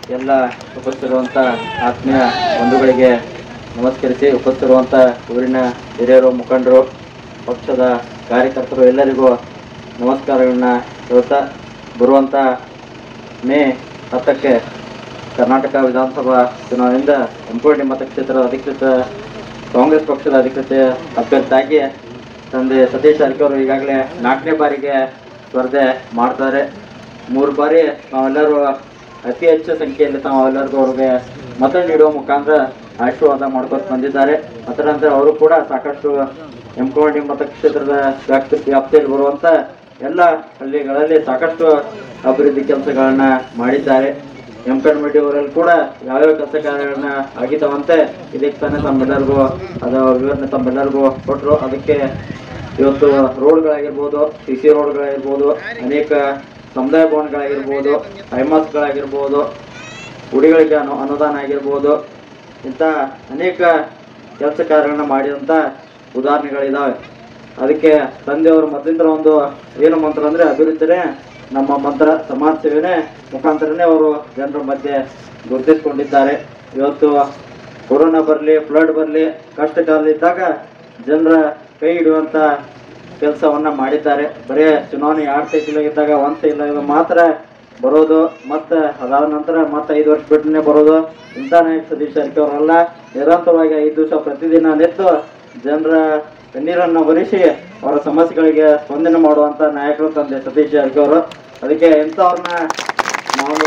ಎಲ್ಲ ಉಪಸ್ಥಿರುವಂಥ ಆತ್ಮೀಯ ಬಂಧುಗಳಿಗೆ ನಮಸ್ಕರಿಸಿ ಉಪಸ್ಥಿರುವಂಥ ಊರಿನ ಹಿರಿಯರು ಮುಖಂಡರು ಪಕ್ಷದ ಕಾರ್ಯಕರ್ತರು ಎಲ್ಲರಿಗೂ ನಮಸ್ಕಾರಗಳನ್ನ ಹೇಳ್ತಾ ಬರುವಂಥ ಮೇ ಹತ್ತಕ್ಕೆ ಕರ್ನಾಟಕ ವಿಧಾನಸಭಾ ಚುನಾವಣೆಯಿಂದ ಎಂಪೋಡಿ ಮತಕ್ಷೇತ್ರದ ಅಧಿಕೃತ ಕಾಂಗ್ರೆಸ್ ಪಕ್ಷದ ಅಧಿಕೃತ ಅಭ್ಯರ್ಥಿಯಾಗಿ ತಂದೆ ಸತೀಶ್ ಜಾರಕಿಹೊಳಿ ಈಗಾಗಲೇ ನಾಲ್ಕನೇ ಬಾರಿಗೆ ಸ್ಪರ್ಧೆ ಮಾಡ್ತಾರೆ ಮೂರು ಬಾರಿ ನಾವೆಲ್ಲರೂ ಅತಿ ಹೆಚ್ಚು ಸಂಖ್ಯೆಯಲ್ಲಿ ತಾವೆಲ್ಲರಿಗೂ ಅವ್ರಿಗೆ ಮತ ನೀಡುವ ಮುಖಾಂತರ ಆಶೀರ್ವಾದ ಮಾಡ್ಕೊತ ಬಂದಿದ್ದಾರೆ ಅದರಂತರ ಅವರು ಕೂಡ ಸಾಕಷ್ಟು ಎಂಕೋಡಿ ಮತಕ್ಷೇತ್ರದ ವ್ಯಾಪ್ತಿ ವ್ಯಾಪ್ತಿಯಲ್ಲಿ ಬರುವಂತ ಎಲ್ಲ ಹಳ್ಳಿಗಳಲ್ಲಿ ಸಾಕಷ್ಟು ಅಭಿವೃದ್ಧಿ ಕೆಲಸಗಳನ್ನ ಮಾಡಿದ್ದಾರೆ ಎಂಪೆನ್ಮಡಿ ಅವರಲ್ಲಿ ಕೂಡ ಯಾವ್ಯಾವ ಕೆಲಸ ಕಾರ್ಯಗಳನ್ನ ಆಗಿದ್ದಾವಂತೆ ಇದಕ್ಕೆ ತಾನೇ ತಮ್ಮೆಲ್ಲರಿಗೂ ಅದು ವಿವರಣೆ ತಮ್ಮೆಲ್ಲರಿಗೂ ಕೊಟ್ಟರು ಅದಕ್ಕೆ ಇವತ್ತು ರೋಡ್ಗಳಾಗಿರ್ಬೋದು ಸಿ ಸಿ ರೋಡ್ಗಳಾಗಿರ್ಬೋದು ಅನೇಕ ಸಮುದಾಯ ಭವನಗಳಾಗಿರ್ಬೋದು ಐಮಾಸ್ಗಳಾಗಿರ್ಬೋದು ಗುಡಿಗಳಿಗೆ ಅನು ಅನುದಾನ ಆಗಿರ್ಬೋದು ಇಂಥ ಅನೇಕ ಕೆಲಸ ಕಾರ್ಯಗಳನ್ನ ಮಾಡಿದಂಥ ಉದಾಹರಣೆಗಳಿದಾವೆ ಅದಕ್ಕೆ ತಂದೆಯವರು ಮೊದಲಿಂದ ಒಂದು ಏನು ಮಂತ್ರ ಅಂದರೆ ಅಭಿವೃದ್ಧಿನೇ ನಮ್ಮ ಮಂತ್ರ ಸಮಾಜ ಸೇವೆನೇ ಮುಖಾಂತರನೇ ಅವರು ಜನರ ಮಧ್ಯೆ ಗುರುತಿಸ್ಕೊಂಡಿದ್ದಾರೆ ಇವತ್ತು ಕೊರೋನಾ ಬರಲಿ ಫ್ಲಡ್ ಬರಲಿ ಕಷ್ಟ ಕಾಲ ಇದ್ದಾಗ ಜನರ ಕೈ ಹಿಡಿಯುವಂಥ ಕೆಲಸವನ್ನ ಮಾಡಿದ್ದಾರೆ ಬರೀ ಚುನಾವಣೆ ಎರಡು ಸೈಕಲ್ ಇದ್ದಾಗ ಒಂದು ಸೈಕಲ್ ಮಾತ್ರ ಬರೋದು ಮತ್ತೆ ಅದಾದ ನಂತರ ಮತ್ತೆ ಐದು ವರ್ಷ ಬಿಟ್ಟನೆ ಬರೋದು ಇಂಥ ನಾಯಕ ಸತೀಶ್ ಜಾರಕಿಹೊಳಿ ಅವರೆಲ್ಲ ನಿರಂತರವಾಗಿ ಐದು ದಿವಸ ಪ್ರತಿದಿನ ನಿಂತು ಜನರ ಕಣ್ಣೀರನ್ನು ಭರಿಸಿ ಅವರ ಸಮಸ್ಯೆಗಳಿಗೆ ಸ್ಪಂದನೆ ಮಾಡುವಂತ ನಾಯಕರು ತಂದೆ ಸತೀಶ್ ಜಾರಕಿಹೊಳಿ ಅದಕ್ಕೆ ಇಂಥವ್ರನ್ನ ನಾವು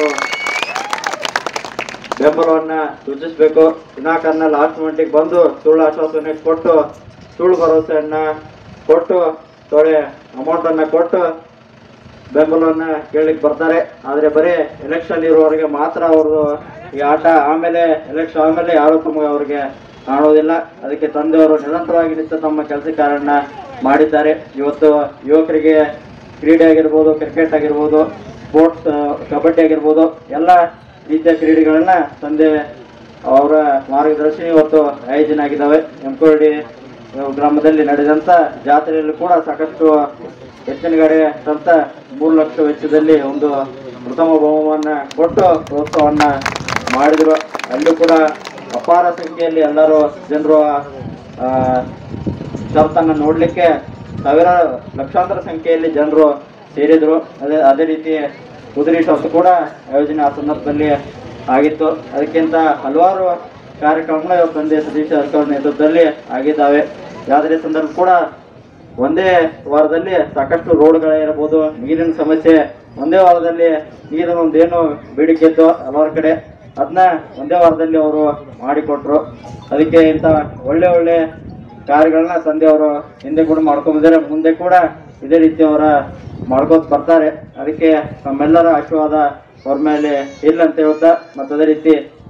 ಬೆಂಬಲವನ್ನ ಸೂಚಿಸಬೇಕು ವಿನಾಕಾರಣ ಲಾಸ್ಟ್ ಮಿನಿಟಿಗೆ ಬಂದು ಸುಳ್ಳು ಆಶ್ವಾಸನೆ ಕೊಟ್ಟು ಸುಳ್ಳು ಭರವಸೆಯನ್ನ ಕೊಟ್ಟು ತೊಳೆ ಅಮೌಂಟ್ ಅನ್ನ ಕೊಟ್ಟು ಬೆಂಬಲವನ್ನ ಕೇಳಲಿಕ್ಕೆ ಬರ್ತಾರೆ ಆದ್ರೆ ಬರೀ ಎಲೆಕ್ಷನ್ ಇರುವವರೆಗೆ ಮಾತ್ರ ಅವರು ಈ ಆಟ ಆಮೇಲೆ ಎಲೆಕ್ಷನ್ ಆಮೇಲೆ ಯಾರು ತಮಗೆ ಅವರಿಗೆ ಕಾಣುವುದಿಲ್ಲ ಅದಕ್ಕೆ ತಂದೆಯವರು ನಿರಂತರವಾಗಿ ನಿಂತು ತಮ್ಮ ಕೆಲಸ ಕಾರ್ಯನ ಮಾಡಿದ್ದಾರೆ ಇವತ್ತು ಯುವಕರಿಗೆ ಕ್ರೀಡೆ ಆಗಿರ್ಬೋದು ಕ್ರಿಕೆಟ್ ಆಗಿರ್ಬೋದು ಸ್ಪೋರ್ಟ್ಸ್ ಕಬಡ್ಡಿ ಆಗಿರ್ಬೋದು ಎಲ್ಲ ರೀತಿಯ ಕ್ರೀಡೆಗಳನ್ನ ತಂದೆ ಅವರ ಮಾರ್ಗದರ್ಶನ ಇವತ್ತು ಆಯೋಜನೆ ಆಗಿದ್ದಾವೆ ಎಂಕೋಡಿ ಗ್ರಾಮದಲ್ಲಿ ನಡೆದಂತ ಜಾತ್ರೆಯಲ್ಲಿ ಕೂಡ ಸಾಕಷ್ಟು ಹೆಚ್ಚಿನ ಗಾಡಿ ತಂತ ಮೂರು ಲಕ್ಷ ವೆಚ್ಚದಲ್ಲಿ ಒಂದು ಪ್ರಥಮ ಬಹುಮಾನ ಕೊಟ್ಟು ಪ್ರೋತ್ಸಾಹವನ್ನ ಮಾಡಿದ್ರು ಅಲ್ಲೂ ಕೂಡ ಅಪಾರ ಸಂಖ್ಯೆಯಲ್ಲಿ ಎಲ್ಲರೂ ಜನರು ಆ, ಶರತ್ತನ್ನ ನೋಡ್ಲಿಕ್ಕೆ ಸಾವಿರ ಲಕ್ಷಾಂತರ ಸಂಖ್ಯೆಯಲ್ಲಿ ಜನರು ಸೇರಿದ್ರು ಅದೇ ಅದೇ ರೀತಿ ಕುದುರೆ ಶರತ್ತು ಕೂಡ ಆಯೋಜನೆ ಆ ಸಂದರ್ಭದಲ್ಲಿ ಆಗಿತ್ತು ಅದಕ್ಕಿಂತ ಹಲವಾರು ಕಾರ್ಯಕ್ರಮಗಳು ಇವತ್ತು ತಂದೆ ಸತೀಶ್ ಜಾರಕಿಹೊಳಿ ನೇತೃತ್ವದಲ್ಲಿ ಆಗಿದ್ದಾವೆ ಯಾವ್ದೇ ಸಂದರ್ಭ ಕೂಡ ಒಂದೇ ವಾರದಲ್ಲಿ ಸಾಕಷ್ಟು ರೋಡ್ಗಳಿರ್ಬೋದು ನೀರಿನ ಸಮಸ್ಯೆ ಒಂದೇ ವಾರದಲ್ಲಿ ನೀರಿನ ಒಂದೇನು ಬೇಡಿಕೆ ಇತ್ತು ಹಲವಾರು ಕಡೆ ಅದನ್ನ ಒಂದೇ ವಾರದಲ್ಲಿ ಅವರು ಮಾಡಿಕೊಟ್ರು ಅದಕ್ಕೆ ಇಂಥ ಒಳ್ಳೆ ಒಳ್ಳೆ ಕಾರ್ಯಗಳನ್ನ ತಂದೆ ಅವರು ಹಿಂದೆ ಕೂಡ ಮಾಡ್ಕೊಂಡ್ಬಂದಿದ್ದಾರೆ ಮುಂದೆ ಕೂಡ ಇದೇ ರೀತಿ ಅವರ ಮಾಡ್ಕೋತ ಬರ್ತಾರೆ ಅದಕ್ಕೆ ನಮ್ಮೆಲ್ಲರ ಆಶೀರ್ವಾದ ಅವ್ರ ಮೇಲೆ ಇಲ್ಲ ಅಂತ ಹೇಳ್ತಾ ಮತ್ತೆ ಅದೇ ರೀತಿ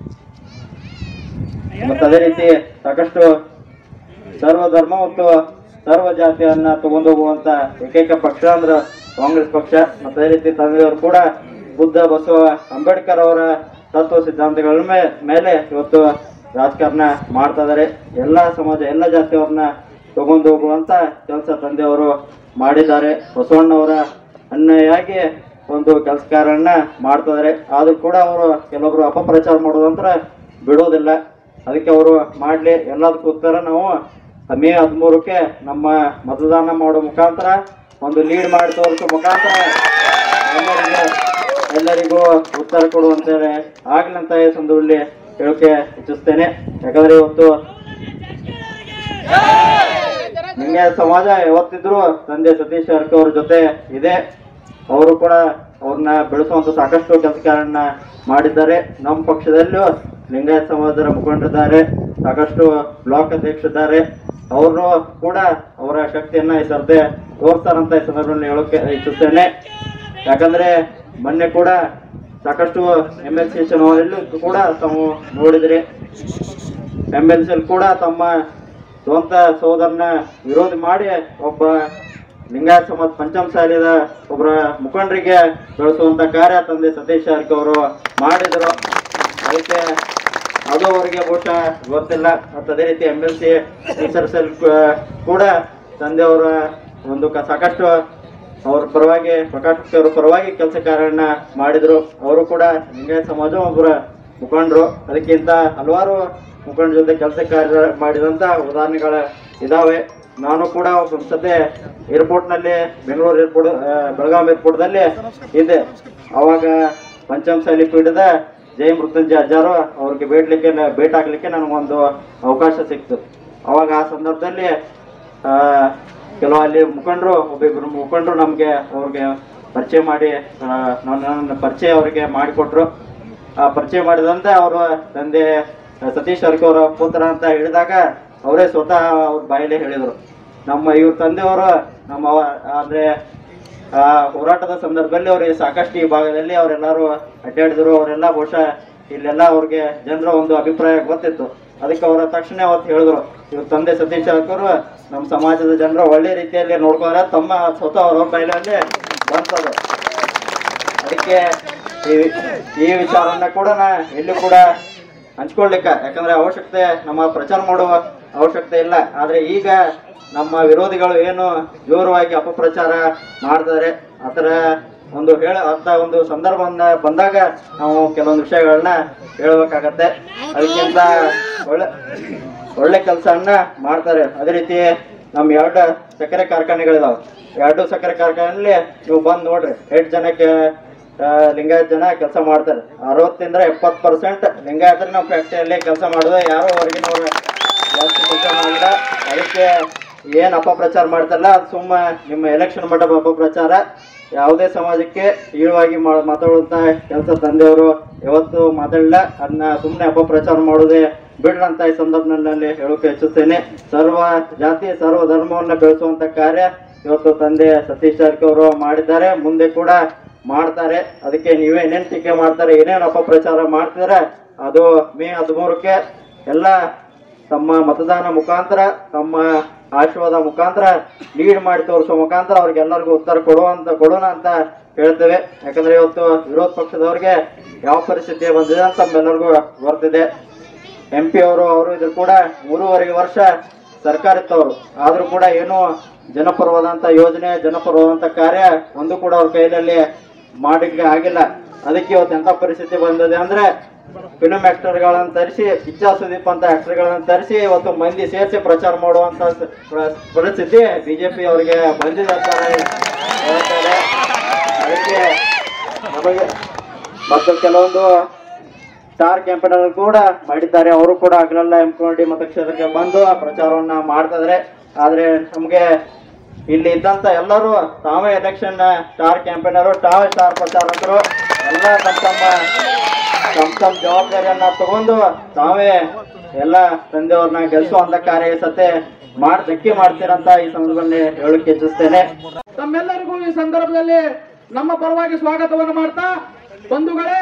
ಮತ್ತೆ ಅದೇ ರೀತಿ ಸಾಕಷ್ಟು ಸರ್ವ ಧರ್ಮ ಮತ್ತು ಸರ್ವ ಜಾತಿಯನ್ನ ತಗೊಂಡು ಹೋಗುವಂತ ಏಕೈಕ ಪಕ್ಷ ಅಂದ್ರ ಕಾಂಗ್ರೆಸ್ ಪಕ್ಷ ಮತ್ತೆ ಅದೇ ರೀತಿ ತಂದೆಯವರು ಕೂಡ ಬುದ್ಧ ಬಸವ ಅಂಬೇಡ್ಕರ್ ಅವರ ತತ್ವ ಸಿದ್ಧಾಂತಗಳ ಮೇ- ಮೇಲೆ ಇವತ್ತು ರಾಜಕಾರಣ ಮಾಡ್ತಾ ಇದಾರೆ ಎಲ್ಲಾ ಸಮಾಜ ಎಲ್ಲ ಜಾತಿಯವ್ರನ್ನ ತಗೊಂಡು ಹೋಗುವಂತ ಕೆಲಸ ತಂದೆಯವರು ಮಾಡಿದ್ದಾರೆ ಬಸವಣ್ಣವರ ಅನ್ಯಾಯಾಗಿ ಒಂದು ಕೆಲಸ ಕಾರ್ಯನ ಮಾಡ್ತಾ ಇದಾರೆ ಆದ್ರೂ ಕೂಡ ಅವರು ಕೆಲವೊಬ್ರು ಅಪಪ್ರಚಾರ ಮಾಡೋದಂತ್ರ ಬಿಡೋದಿಲ್ಲ ಅದಕ್ಕೆ ಅವರು ಮಾಡಲಿ ಎಲ್ಲದಕ್ಕೂ ಉತ್ತರ ನಾವು ಮೇ ಹದಿಮೂರಕ್ಕೆ ನಮ್ಮ ಮತದಾನ ಮಾಡೋ ಮುಖಾಂತರ ಒಂದು ಲೀಡ್ ಮಾಡಿ ತೋರಿಸೋ ಮುಖಾಂತರ ಎಲ್ಲರಿಗೂ ಎಲ್ಲರಿಗೂ ಉತ್ತರ ಕೊಡುವಂತೇಳಿ ಆಗ್ಲಿ ಅಂತ ಈ ಸಂದರ್ಭದಲ್ಲಿ ಹೇಳಕ್ಕೆ ಇಚ್ಛಿಸ್ತೇನೆ ಯಾಕಂದ್ರೆ ಇವತ್ತು ನಿಂಗೆ ಸಮಾಜ ಯಾವತ್ತಿದ್ರು ತಂದೆ ಸತೀಶ್ ಜಾರಕಿಹೊಳಿ ಅವ್ರ ಜೊತೆ ಇದೆ ಅವರು ಕೂಡ ಅವ್ರನ್ನ ಬೆಳೆಸುವಂತ ಸಾಕಷ್ಟು ಕೆಲಸ ಕಾರ್ಯನ ಮಾಡಿದ್ದಾರೆ ನಮ್ಮ ಪಕ್ಷದಲ್ಲೂ ಲಿಂಗಾಯತ ಸಮಾಜದ ಮುಖಂಡರಿದ್ದಾರೆ ಸಾಕಷ್ಟು ಬ್ಲಾಕ್ ಅಧ್ಯಕ್ಷರಿದ್ದಾರೆ ಅವರು ಕೂಡ ಅವರ ಶಕ್ತಿಯನ್ನ ಈ ಸರ್ದೆ ತೋರಿಸ್ತಾರಂತ ಈ ಸಂದರ್ಭದಲ್ಲಿ ಹೇಳೋಕೆ ಇಚ್ಛಿಸ್ತೇನೆ ಯಾಕಂದ್ರೆ ಮೊನ್ನೆ ಕೂಡ ಸಾಕಷ್ಟು ಎಮ್ ಎಲ್ ಸಿ ಚುನಾವಣೆಯಲ್ಲೂ ಕೂಡ ತಾವು ನೋಡಿದ್ರಿ ಎಮ್ ಎಲ್ ಸಿ ಕೂಡ ತಮ್ಮ ಸ್ವಂತ ಸೋದರನ ವಿರೋಧ ಮಾಡಿ ಒಬ್ಬ ಲಿಂಗಾಯತ ಸಮಾಜ ಪಂಚಮ ಶಾಲೆಯ ಒಬ್ಬರ ಮುಖಂಡರಿಗೆ ಬೆಳೆಸುವಂತ ಕಾರ್ಯ ತಂದೆ ಸತೀಶ್ ಜಾರಕಿಹೊಳಿ ಅವರು ಮಾಡಿದರು ಅದಕ್ಕೆ ಅದು ಅವರಿಗೆ ಬಹುಶಃ ಗೊತ್ತಿಲ್ಲ ಮತ್ತು ಅದೇ ರೀತಿ ಎಮ್ ಎಲ್ ಸಿ ಟೀಚರ್ಸ್ ಕೂಡ ತಂದೆಯವರ ಒಂದು ಕ- ಸಾಕಷ್ಟು ಅವ್ರ ಪರವಾಗಿ ಪ್ರಕಾಶ್ ಹುಕ್ಕಿ ಅವರ ಪರವಾಗಿ ಕೆಲಸ ಕಾರ್ಯನ ಮಾಡಿದ್ರು ಅವರು ಕೂಡ ಲಿಂಗಾಯತ ಸಮಾಜ ಒಬ್ಬರ ಮುಖಂಡರು ಅದಕ್ಕಿಂತ ಹಲವಾರು ಮುಖಂಡರ ಜೊತೆ ಕೆಲಸ ಕಾರ್ಯ ಮಾಡಿದಂತ ಉದಾಹರಣೆಗಳ ಇದಾವೆ ನಾನು ಕೂಡ ಒಂದು ಸತೆ ಏರ್ಪೋರ್ಟ್ನಲ್ಲಿ ಬೆಂಗಳೂರು ಏರ್ಪೋರ್ಟ್ ಬೆಳಗಾವಿ ಏರ್ಪೋರ್ಟ್ದಲ್ಲಿ ಇದ್ದೆ ಅವಾಗ ಪಂಚಮಸಾಲಿ ಪೀಠದ ಜೈ ಮೃತ್ಯುಂಜಯ ಅಜ್ಜಾರು ಅವ್ರಿಗೆ ಬೇಡ್ಲಿಕ್ಕೆ ಭೇಟಿ ಆಗ್ಲಿಕ್ಕೆ ನನಗೊಂದು ಅವಕಾಶ ಸಿಕ್ತು ಅವಾಗ ಆ ಸಂದರ್ಭದಲ್ಲಿ ಆ, ಕೆಲವು ಅಲ್ಲಿ ಮುಖಂಡರು ಒಬ್ಬಿಬ್ರು ಮುಖಂಡರು ನಮಗೆ ಅವ್ರಿಗೆ ಪರಿಚಯ ಮಾಡಿ ಆ, ನನ್ನ ನನ್ನ ಪರಿಚಯ ಅವರಿಗೆ ಮಾಡಿಕೊಟ್ರು ಆ ಪರಿಚಯ ಮಾಡಿದಂತೆ ಅವರು ತಂದೆ ಸತೀಶ್ ಅರ್ಕಿ ಅವರ ಪುತ್ರ ಅಂತ ಹೇಳಿದಾಗ ಅವರೇ ಸ್ವತಃ ಅವ್ರ ಬಾಯಲ್ಲಿ ಹೇಳಿದರು ನಮ್ಮ ಇವ್ರ ತಂದೆಯವರು ನಮ್ಮ ಅವ- ಅಂದ್ರೆ ಆ ಹೋರಾಟದ ಸಂದರ್ಭದಲ್ಲಿ ಅವ್ರಿಗೆ ಸಾಕಷ್ಟು ಈ ಭಾಗದಲ್ಲಿ ಅವರೆಲ್ಲರೂ ಅಡ್ಡಾಡಿದ್ರು ಅವರೆಲ್ಲ ಬಹುಶಃ ಇಲ್ಲೆಲ್ಲ ಅವ್ರಿಗೆ ಜನರ ಒಂದು ಅಭಿಪ್ರಾಯ ಗೊತ್ತಿತ್ತು ಅದಕ್ಕೆ ಅವರ ತಕ್ಷಣ ಅವತ್ತು ಹೇಳಿದ್ರು ಇವ್ರ ತಂದೆ ಸತೀಶ್ ಅವರು ನಮ್ಮ ಸಮಾಜದ ಜನರ ಒಳ್ಳೆ ರೀತಿಯಲ್ಲಿ ನೋಡ್ಕೊಂಡ್ರೆ ತಮ್ಮ ಸ್ವತಃ ಅವ್ರ ಬಾಯಲ್ಲಿ ಬಂತದು ಅದಕ್ಕೆ ಈ ಈ ವಿಚಾರನ್ನ ಕೂಡ ನಾ ಎಲ್ಲಿ ಕೂಡ ಹಂಚ್ಕೊಳ್ಲಿಕ್ಕ ಯಾಕಂದ್ರೆ ಅವಶ್ಯಕತೆ ನಮ್ಮ ಪ್ರಚಾರ ಮಾಡುವ ಅವಶ್ಯಕತೆ ಇಲ್ಲ ಆದ್ರೆ ಈಗ ನಮ್ಮ ವಿರೋಧಿಗಳು ಏನು ಜೋರವಾಗಿ ಅಪಪ್ರಚಾರ ಮಾಡ್ತಾರೆ ಆತರ ಒಂದು ಹೇಳ ಅಂತ ಒಂದು ಸಂದರ್ಭ ಬಂದಾಗ ನಾವು ಕೆಲವೊಂದು ವಿಷಯಗಳನ್ನ ಹೇಳ್ಬೇಕಾಗತ್ತೆ ಅದಕ್ಕಿಂತ ಒಳ್ಳೆ ಒಳ್ಳೆ ಕೆಲಸವನ್ನ ಮಾಡ್ತಾರೆ ಅದೇ ರೀತಿ ನಮ್ಮ ಎರಡು ಸಕ್ಕರೆ ಕಾರ್ಖಾನೆಗಳಿದಾವೆ ಎರಡು ಸಕ್ಕರೆ ಕಾರ್ಖಾನೆಯಲ್ಲಿ ನೀವು ಬಂದು ನೋಡ್ರಿ ಎಷ್ಟು ಜನಕ್ಕೆ ಆ, ಲಿಂಗಾಯತ್ ಜನ ಕೆಲಸ ಮಾಡ್ತಾರೆ ಅರವತ್ತಿಂದ ಎಪ್ಪತ್ತು ಪರ್ಸೆಂಟ್ ಲಿಂಗಾಯತರು ನಮ್ಮ ಫ್ಯಾಕ್ಟ್ರಿಯಲ್ಲಿ ಕೆಲಸ ಮಾಡಿದ್ರೆ ಯಾರೋ ಹೊರಗಿನವ್ರು ಜಾಸ್ತಿ ಕೆಲಸ ಮಾಡಿಲ್ಲ ಅದಕ್ಕೆ ಏನು ಅಪಪ್ರಚಾರ ಮಾಡ್ತಾರಲ್ಲ ಅದು ಸುಮ್ಮ ನಿಮ್ಮ ಎಲೆಕ್ಷನ್ ಮಂಟಪ ಅಪಪ್ರಚಾರ ಯಾವುದೇ ಸಮಾಜಕ್ಕೆ ಈಳವಾಗಿ ಮಾ ಮಾತಾಡುವಂಥ ಕೆಲಸ ತಂದೆಯವರು ಯಾವತ್ತು ಮಾತಾಡಲಿಲ್ಲ ಅದನ್ನ ಸುಮ್ಮನೆ ಅಪಪ್ರಚಾರ ಮಾಡೋದೇ ಬಿಡ್ರಂತ ಈ ಸಂದರ್ಭದಲ್ಲಿ ಹೇಳೋಕೆ ಹೆಚ್ಚುತ್ತೇನೆ ಸರ್ವ ಜಾತಿ ಸರ್ವ ಧರ್ಮವನ್ನ ಬೆಳೆಸುವಂತ ಕಾರ್ಯ ಇವತ್ತು ತಂದೆ ಸತೀಶ್ ಜಾರಕಿ ಅವರು ಮಾಡಿದ್ದಾರೆ ಮುಂದೆ ಕೂಡ ಮಾಡ್ತಾರೆ ಅದಕ್ಕೆ ನೀವೇನೇನ್ ಟೀಕೆ ಮಾಡ್ತಾರೆ ಏನೇನು ಅಪಪ್ರಚಾರ ಮಾಡ್ತಿದಾರೆ ಅದು ಮೇ ಹದಿಮೂರಕ್ಕೆ ಎಲ್ಲ ತಮ್ಮ ಮತದಾನ ಮುಖಾಂತರ ತಮ್ಮ ಆಶೀರ್ವಾದ ಮುಖಾಂತರ ಲೀಡ್ ಮಾಡಿ ತೋರಿಸೋ ಮುಖಾಂತರ ಅವ್ರಿಗೆಲ್ಲರಿಗೂ ಉತ್ತರ ಕೊಡುವಂತ ಕೊಡೋಣ ಅಂತ ಹೇಳ್ತೇವೆ ಯಾಕಂದ್ರೆ ಇವತ್ತು ವಿರೋಧ ಪಕ್ಷದವ್ರಿಗೆ ಯಾವ ಪರಿಸ್ಥಿತಿ ಬಂದಿದೆ ಅಂತ ತಮ್ಮೆಲ್ಲರಿಗೂ ಗೊತ್ತಿದೆ ಎಂ ಪಿ ಅವರು ಅವರು ಇದ್ರು ಕೂಡ ಮೂರುವರೆ ವರ್ಷ ಸರ್ಕಾರ ಇತ್ತವರು ಆದ್ರೂ ಕೂಡ ಏನು ಜನಪರವಾದಂತ ಯೋಜನೆ ಜನಪರವಾದಂತ ಕಾರ್ಯ ಒಂದು ಕೂಡ ಅವ್ರ ಕೈಯಲ್ಲಿ ಮಾಡಲಿಕ್ಕೆ ಆಗಿಲ್ಲ ಅದಕ್ಕೆ ಇವತ್ತು ಎಂತ ಪರಿಸ್ಥಿತಿ ಬಂದಿದೆ ಅಂದ್ರೆ ಫಿಲ್ಮ್ ಆಕ್ಟರ್ಗಳನ್ನ ತರಿಸಿ ಪಿಚ್ಚಾ ಸುದೀಪ್ ಅಂತ ಆಕ್ಟರ್ಗಳನ್ನ ತರಿಸಿ ಇವತ್ತು ಮಂದಿ ಸೇರಿಸಿ ಪ್ರಚಾರ ಮಾಡುವಂತ ಸ- ಪ್ರ- ಪರಿಸ್ಥಿತಿ ಬಿಜೆಪಿ ಅವರಿಗೆ ಬಂದಿದೆ ಅಂತ ಹೇಳ್ತಾರೆ ಅದಕ್ಕೆ ನಮಗೆ ಮತ್ತು ಕೆಲವೊಂದು ಸ್ಟಾರ್ ಕ್ಯಾಂಪೇನರ್ ಕೂಡ ಮಾಡಿದ್ದಾರೆ ಅವರು ಕೂಡ ಅಗಲೆಲ್ಲ ಎಂಪ್ಕೊಂಡಿ ಮತಕ್ಷೇತ್ರಕ್ಕೆ ಬಂದು ಆ ಪ್ರಚಾರವನ್ನ ಮಾಡ್ತಾ ಇದಾರೆ ಆದ್ರೆ ನಮ್ಗೆ ಇಲ್ಲಿ ಇದ್ದಂತ ಎಲ್ಲರೂ ತಾವೇ ಎಲೆಕ್ಷನ್ ಸ್ಟಾರ್ ಕ್ಯಾಂಪೇನರು ತಾವೇ ಸ್ಟಾರ್ ಪ್ರಚಾರಕರು ಎಲ್ಲ ತಮ್ಮ ತಮ್ಮ ತಮ್ಮ ತಮ್ಮ ಜವಾಬ್ದಾರಿಯನ್ನ ತಗೊಂಡು ತಾವೇ ಎಲ್ಲ ತಂದೆಯವ್ರನ್ನ ಗೆಲ್ಸುವಂತ ಕಾರ್ಯ ಸತೆ ಮಾಡ್ ಧಕ್ಕೆ ಮಾಡ್ತೀರಂತ ಈ ಸಂದರ್ಭದಲ್ಲಿ ಹೇಳಕ್ಕೆ ಇಚ್ಛಿಸ್ತೇನೆ ತಮ್ಮೆಲ್ಲರಿಗೂ ಈ ಸಂದರ್ಭದಲ್ಲಿ ನಮ್ಮ ಪರವಾಗಿ ಸ್ವಾಗತವನ್ನು ಮಾಡ್ತಾ ಬಂಧುಗಳೇ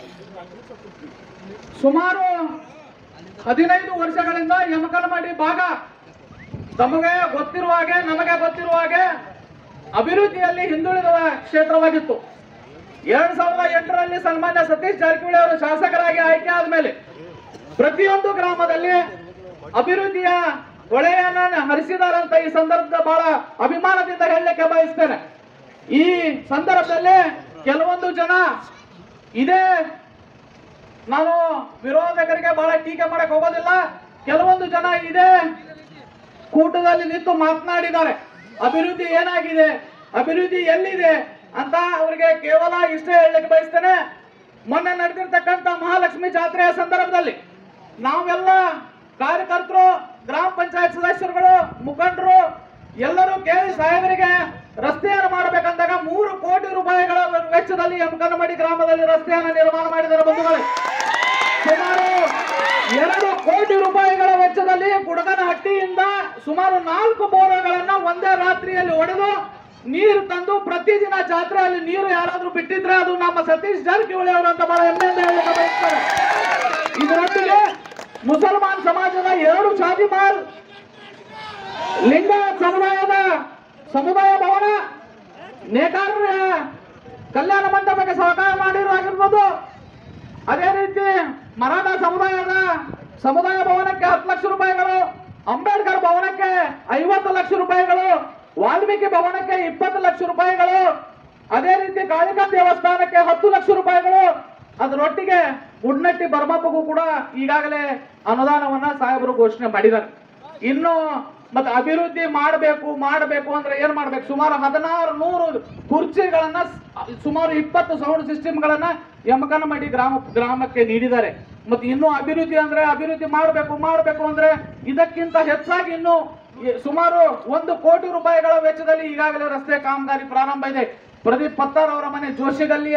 ಸುಮಾರು ಹದಿನೈದು ವರ್ಷಗಳಿಂದ ಯಮಕಲಮಡಿ ಭಾಗ ತಮಗೆ ಗೊತ್ತಿರುವ ಹಾಗೆ ನಮಗೆ ಗೊತ್ತಿರುವ ಹಾಗೆ ಅಭಿವೃದ್ಧಿಯಲ್ಲಿ ಹಿಂದುಳಿದ ಕ್ಷೇತ್ರವಾಗಿತ್ತು ಎರಡ್ ಸಾವಿರದ ಎಂಟರಲ್ಲಿ ಸನ್ಮಾನ್ಯ ಸತೀಶ್ ಜಾರಕಿಹೊಳಿ ಅವರು ಶಾಸಕರಾಗಿ ಆಯ್ಕೆ ಆದ್ಮೇಲೆ ಪ್ರತಿಯೊಂದು ಗ್ರಾಮದಲ್ಲಿ ಅಭಿವೃದ್ಧಿಯ ಹೊಳೆಯನ್ನ ಹರಿಸಿದಾರಂತ ಈ ಸಂದರ್ಭದ ಬಹಳ ಅಭಿಮಾನದಿಂದ ಹೇಳಲಿಕ್ಕೆ ಬಯಸ್ತೇನೆ ಈ ಸಂದರ್ಭದಲ್ಲಿ ಕೆಲವೊಂದು ಜನ ಇದೇ ನಾನು ವಿರೋಧಕರಿಗೆ ಬಹಳ ಟೀಕೆ ಮಾಡಕ್ ಹೋಗೋದಿಲ್ಲ ಕೆಲವೊಂದು ಜನ ಇದೇ ಕೂಟದಲ್ಲಿ ನಿಂತು ಮಾತನಾಡಿದ್ದಾರೆ ಅಭಿವೃದ್ಧಿ ಏನಾಗಿದೆ ಅಭಿವೃದ್ಧಿ ಎಲ್ಲಿದೆ ಅಂತ ಅವರಿಗೆ ಕೇವಲ ಇಷ್ಟೇ ಹೇಳಲಿಕ್ಕೆ ಬಯಸ್ತೇನೆ ಮೊನ್ನೆ ನಡೆದಿರ್ತಕ್ಕಂಥ ಮಹಾಲಕ್ಷ್ಮಿ ಜಾತ್ರೆಯ ಸಂದರ್ಭದಲ್ಲಿ ನಾವೆಲ್ಲ ಕಾರ್ಯಕರ್ತರು ಗ್ರಾಮ ಪಂಚಾಯತ್ ಸದಸ್ಯರುಗಳು ಮುಖಂಡರು ಎಲ್ಲರೂ ಕೇಳಿ ಸಾಹೇಬರಿಗೆ ರಸ್ತೆಯನ್ನು ಮಾಡಬೇಕಂದಾಗ ಮೂರು ಕೋಟಿ ರೂಪಾಯಿಗಳ ವೆಚ್ಚದಲ್ಲಿ ಎಮ್ಕನಮಡಿ ಗ್ರಾಮದಲ್ಲಿ ರಸ್ತೆಯನ್ನು ನಿರ್ಮಾಣ ಮಾಡಿದ್ದಾರೆ ಬಂಧುಗಳೇ ಸುಮಾರು ಎರಡು ಕೋಟಿ ರೂಪಾಯಿಗಳ ವೆಚ್ಚದಲ್ಲಿ ಗುಡಗನಹಟ್ಟಿಯಿಂದ ಸುಮಾರು ನಾಲ್ಕು ಬೋರಗಳನ್ನ ಒಂದೇ ರಾತ್ರಿಯಲ್ಲಿ ಹೊಡೆದು ನೀರು ತಂದು ಪ್ರತಿದಿನ ಜಾತ್ರೆಯಲ್ಲಿ ನೀರು ಯಾರಾದ್ರೂ ಬಿಟ್ಟಿದ್ರೆ ಅದು ನಮ್ಮ ಸತೀಶ್ ಜಾರಕಿಹೊಳಿ ಅವರು ಅಂತ ಬಹಳ ಹೆಮ್ಮೆಯಿಂದ ಹೇಳಲಿಕ್ಕೆ ಬಯಸ್ತಾರೆ ಇದರೊಟ್ಟಿಗೆ ಮುಸಲ್ಮಾನ್ ಸಮಾಜದ ಎರಡು ಶಾದಿಮಾಲ್ ಲಿಂಗಾಯತ್ ಸಮುದಾಯದ ಸಮುದಾಯ ಭವನ ನೇಕಾರರ ಕಲ್ಯಾಣ ಮಂಟಪಕ್ಕೆ ಸಹಕಾರ ಮಾಡಿರೋಗಿರ್ಬೋದು ಅದೇ ರೀತಿ ಮರಾಠ ಸಮುದಾಯದ ಸಮುದಾಯ ಭವನಕ್ಕೆ ಹತ್ತು ಲಕ್ಷ ರೂಪಾಯಿಗಳು ಅಂಬೇಡ್ಕರ್ ಭವನಕ್ಕೆ ಐವತ್ತು ಲಕ್ಷ ರೂಪಾಯಿಗಳು ವಾಲ್ಮೀಕಿ ಭವನಕ್ಕೆ ಇಪ್ಪತ್ತು ಲಕ್ಷ ರೂಪಾಯಿಗಳು ಅದೇ ರೀತಿ ಕಾಳಿಕಾ ದೇವಸ್ಥಾನಕ್ಕೆ ಹತ್ತು ಲಕ್ಷ ರೂಪಾಯಿಗಳು ಅದರೊಟ್ಟಿಗೆ ಮುಡ್ನಟ್ಟಿ ಬರ್ಮಪ್ಪಗೂ ಕೂಡ ಈಗಾಗಲೇ ಅನುದಾನವನ್ನ ಸಾಹೇಬರು ಘೋಷಣೆ ಮಾಡಿದ್ದಾರೆ ಇನ್ನು ಮತ್ತೆ ಅಭಿವೃದ್ಧಿ ಮಾಡಬೇಕು ಮಾಡಬೇಕು ಅಂದ್ರೆ ಏನ್ ಮಾಡ್ಬೇಕು ಸುಮಾರು ಹದಿನಾರು ನೂರು ಕುರ್ಚಿಗಳನ್ನ ಸ್- ಸುಮಾರು ಇಪ್ಪತ್ತು ಸೌಂಡ್ ಸಿಸ್ಟಮ್ಗಳನ್ನ ಯಮಕನಮಡಿ ಗ್ರಾಮ ಗ್ರಾಮಕ್ಕೆ ನೀಡಿದ್ದಾರೆ ಮತ್ತೆ ಇನ್ನು ಅಭಿವೃದ್ಧಿ ಅಂದ್ರೆ ಅಭಿವೃದ್ಧಿ ಮಾಡಬೇಕು ಮಾಡಬೇಕು ಅಂದ್ರೆ ಇದಕ್ಕಿಂತ ಹೆಚ್ಚಾಗಿ ಇನ್ನು ಈ ಸುಮಾರು ಒಂದು ಕೋಟಿ ರೂಪಾಯಿಗಳ ವೆಚ್ಚದಲ್ಲಿ ಈಗಾಗಲೇ ರಸ್ತೆ ಕಾಮಗಾರಿ ಪ್ರಾರಂಭ ಇದೆ ಪ್ರದೀಪ್ ಪತ್ತಾರ್ ಅವರ ಮನೆ ಜೋಶಿಗಲ್ಲಿಯ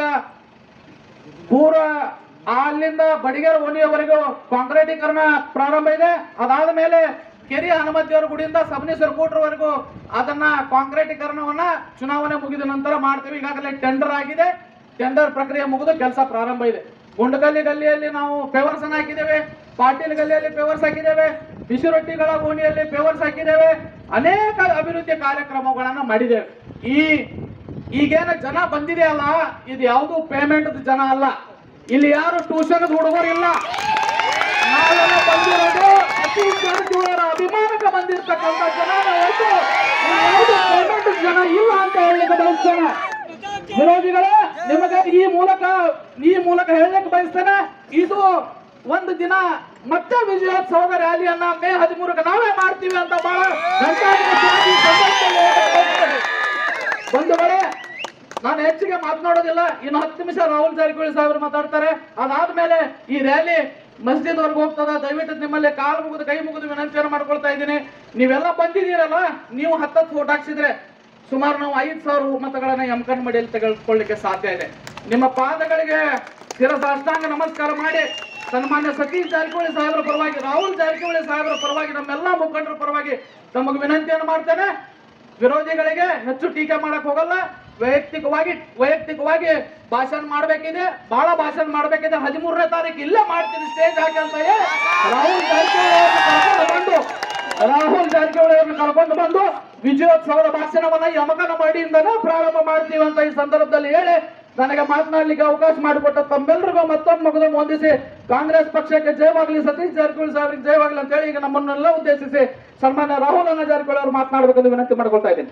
ಪೂರ್ವ ಅಲ್ಲಿಂದ ಬಡಿಗೇರ ಓಣಿಯವರೆಗೂ ಕಾಂಕ್ರೀಟೀಕರಣ ಪ್ರಾರಂಭ ಇದೆ ಅದಾದ ಮೇಲೆ ಕೆರಿ ಹನುಮತಿಯವರ ಗುಡಿಯಿಂದ ಸಬನೇಶ್ವರ ಕೂಟ್ರವರೆಗೂ ಅದನ್ನ ಕಾಂಕ್ರೀಟೀಕರಣವನ್ನ ಚುನಾವಣೆ ಮುಗಿದ ನಂತರ ಮಾಡ್ತೀವಿ ಈಗಾಗಲೇ ಟೆಂಡರ್ ಆಗಿದೆ ಟೆಂಡರ್ ಪ್ರಕ್ರಿಯೆ ಮುಗಿದು ಕೆಲಸ ಪ್ರಾರಂಭ ಇದೆ ಗುಂಡಗಲ್ಲಿ ಗಲ್ಲಿಯಲ್ಲಿ ನಾವು ಪೇವರ್ಸ್ ಅನ್ನ ಹಾಕಿದ್ದೇವೆ ಪಾಟೀಲ್ ಗಲ್ಲಿಯಲ್ಲಿ ಪೇವರ್ಸ್ ಹಾಕಿದ್ದೇವೆ ಬಿಸಿ ರೊಟ್ಟಿಗಳ ಓಣಿಯಲ್ಲಿ ಪೇವರ್ಸ್ ಹಾಕಿದ್ದೇವೆ ಅನೇಕ ಅಭಿವೃದ್ಧಿ ಕಾರ್ಯಕ್ರಮಗಳನ್ನ ಮಾಡಿದ್ದೇವೆ ಈ ಈಗೇನ ಜನ ಬಂದಿದೆ ಅಲ್ಲ ಇದು ಯಾವುದು ಪೇಮೆಂಟ್ ಜನ ಅಲ್ಲ ಇಲ್ಲಿ ಯಾರು ಟ್ಯೂಷನ್ ಹುಡುಗರಿಲ್ಲ ನಾವೆಲ್ಲ ಬಂದಿರೋದು ಅತಿ ಜಾರಕಿಹೊಳಿಯವರ ಅಭಿಮಾನಕ್ಕೆ ಬಂದಿರ್ತಕ್ಕಂಥ ಜನ ಹೊರತು ಯಾವುದು ಪೇಮೆಂಟ್ ಜನ ಇಲ್ಲ ಅಂತ ಹೇಳಲಿಕ್ಕೆ ಬಯಸ್ತೇನೆ ವಿರೋಧಿಗಳೇ ನಿಮಗೆ ಈ ಮೂಲಕ ಈ ಮೂಲಕ ಹೇಳಲಿಕ್ಕೆ ಬಯಸ್ತೇನೆ ಇದು ಒಂದು ದಿನ ಮತ್ತೆ ವಿಜಯೋತ್ಸವದ ರ್ಯಾಲಿಯನ್ನ ಮೇ ಹದಿಮೂರಕ್ಕೆ ನಾವೇ ಮಾಡ್ತೀವಿ ಅಂತ ಬಹಳ ಘಂಟಾಘೋಷವಾಗಿ ಈ ಸಂದರ್ಭದಲ್ಲಿ ಹೇಳಲಿಕ್ಕೆ ಬಯಸ್ತೇನೆ. ಬಂಧುಗಳೇ ನಾನು ಹೆಚ್ಚಿಗೆ ಮಾತನಾಡೋದಿಲ್ಲ ಇನ್ನು ಹತ್ತು ನಿಮಿಷ ರಾಹುಲ್ ಜಾರಕಿಹೊಳಿ ಸಾಹೇಬರು ಮಾತಾಡ್ತಾರೆ ಅದಾದ್ಮೇಲೆ ಈ ರ್ಯಾಲಿ ಮಸ್ಜಿದ್ ವರ್ಗ ಹೋಗ್ತದ ದಯವಿಟ್ಟು ನಿಮ್ಮಲ್ಲಿ ಕಾಲು ಮುಗಿದು ಕೈ ಮುಗಿದು ವಿನಂತಿಯನ್ನು ಮಾಡ್ಕೊಳ್ತಾ ಇದ್ದೀನಿ ನೀವೆಲ್ಲ ಬಂದಿದ್ದೀರಲ್ಲ ನೀವು ಹತ್ತತ್ತು ಓಟ್ ಹಾಕ್ಸಿದ್ರೆ ಸುಮಾರು ನಾವು ಐದು ಸಾವಿರ ಮತಗಳನ್ನ ಯಮಕನ್ ಮಡಿಯಲ್ಲಿ ತೆಗೆದುಕೊಳ್ಳಿಕ್ಕೆ ಸಾಧ್ಯ ಇದೆ ನಿಮ್ಮ ಪಾದಗಳಿಗೆ ಶಿರಸಾಷ್ಟಾಂಗ ನಮಸ್ಕಾರ ಮಾಡಿ ಸನ್ಮಾನ್ಯ ಸತೀಶ್ ಜಾರಕಿಹೊಳಿ ಸಾಹೇಬರ ಪರವಾಗಿ ರಾಹುಲ್ ಜಾರಕಿಹೊಳಿ ಸಾಹೇಬರ ಪರವಾಗಿ ನಮ್ಮೆಲ್ಲ ಮುಖಂಡರ ಪರವಾಗಿ ತಮಗೆ ವಿನಂತಿಯನ್ನು ಮಾಡ್ತೇನೆ ವಿರೋಧಿಗಳಿಗೆ ಹೆಚ್ಚು ಟೀಕೆ ಮಾಡಕ್ ಹೋಗಲ್ಲ ವೈಯಕ್ತಿಕವಾಗಿ ವೈಯಕ್ತಿಕವಾಗಿ ಭಾಷಣ ಮಾಡಬೇಕಿದೆ ಬಹಳ ಭಾಷಣ ಮಾಡಬೇಕಿದೆ ಹದಿಮೂರನೇ ತಾರೀಕು ಇಲ್ಲೇ ಮಾಡ್ತೀನಿ ಸ್ಟೇಜ್ ಹಾಕಿ ಅಂತ ಹೇಳಿ ರಾಹುಲ್ ಜಾರಕಿಹೊಳಿ ಅವ್ರನ್ನ ಕರ್ಕೊಂಡು ಬಂದು ರಾಹುಲ್ ಜಾರಕಿಹೊಳಿ ಅವ್ರನ್ನ ಕರ್ಕೊಂಡು ಬಂದು ವಿಜಯೋತ್ಸವದ ಭಾಷಣವನ್ನ ಯಮಕನ ಮಾಡಿಯಿಂದನೇ ಪ್ರಾರಂಭ ಮಾಡ್ತೀವಿ ಅಂತ ಈ ಸಂದರ್ಭದಲ್ಲಿ ಹೇಳಿ ನನಗೆ ಮಾತನಾಡಲಿಕ್ಕೆ ಅವಕಾಶ ಮಾಡಿಕೊಟ್ಟ ತಮ್ಮೆಲ್ಲರಿಗೂ ಮತ್ತೊಮ್ಮೆ ಮಗದ ಹೊಂದಿಸಿ ಕಾಂಗ್ರೆಸ್ ಪಕ್ಷಕ್ಕೆ ಜಯವಾಗಲಿ ಸತೀಶ್ ಜಾರಕಿಹೊಳಿ ಸಾಹೇಬ್ರಿಗೆ ಜಯವಾಗಲಿ ಅಂತ ಹೇಳಿ ಈಗ ನಮ್ಮನ್ನೆಲ್ಲ ಉದ್ದೇಶಿಸಿ ಸನ್ಮಾನ್ಯ ರಾಹುಲ್ ಅನ್ನ ಜಾರಕಿಹೊಳಿ ಅವರು ಮಾತನಾಡಬೇಕೆಂದು ವಿನಂತಿ ಮಾಡ್ಕೊಳ್ತಾ ಇದ್ದೀನಿ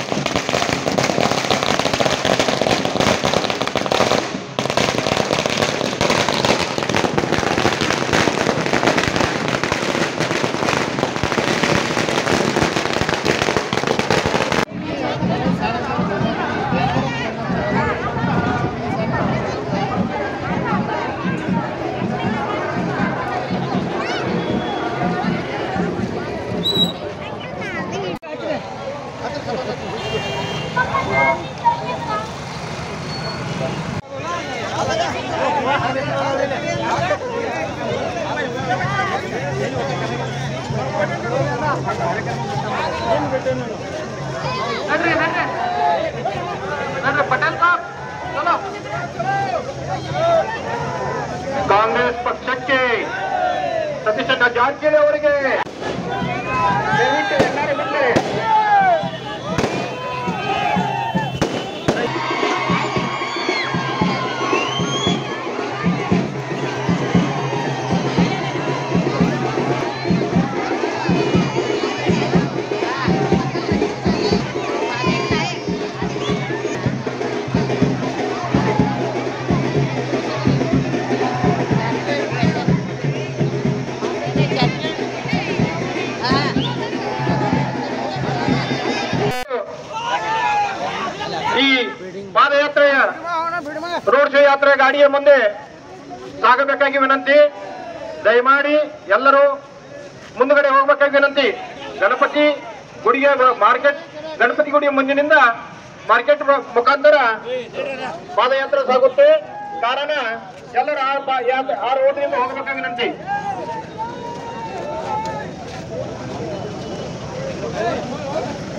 ನಡ್ರಿ ನಡ್ರಿ ನಡ್ರಿ ಪಟೇಲ್ ಸಾಬ್ ಚಲೋ ಕಾಂಗ್ರೆಸ್ ಪಕ್ಷಕ್ಕೆ ಸತೀಶ ಜಾರಕಿಹೊಳಿ ಅವರಿಗೆ ದಯವಿಟ್ಟು ಎಲ್ಲರೂ ಬನ್ನಿ. ಈ ಪಾದಯಾತ್ರೆಯ ರೋಡ್ ಶೋ ಯಾತ್ರೆ ಗಾಡಿಯ ಮುಂದೆ ಸಾಗಬೇಕಾಗಿ ವಿನಂತಿ ದಯಮಾಡಿ ಎಲ್ಲರೂ ಮುಂದುಗಡೆ ಹೋಗ್ಬೇಕಾಗಿ ವಿನಂತಿ ಗಣಪತಿ ಗುಡಿಗೆ ಮಾರ್ಕೆಟ್ ಗಣಪತಿ ಗುಡಿಯ ಮುಂದಿನಿಂದ ಮಾರ್ಕೆಟ್ ಮುಖಾಂತರ ಪಾದಯಾತ್ರೆ ಸಾಗುತ್ತೆ ಕಾರಣ ಎಲ್ಲರೂ ಆ ಪಾ- ಯಾತ್ರೆ- ಆ ರೋಡ್ನಿಂದ ಹೋಗಬೇಕಾಗಿ ವಿನಂತಿ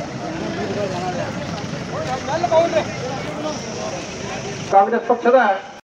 ಕಾಂಗ್ರೆಸ್ ಪಕ್ಷದ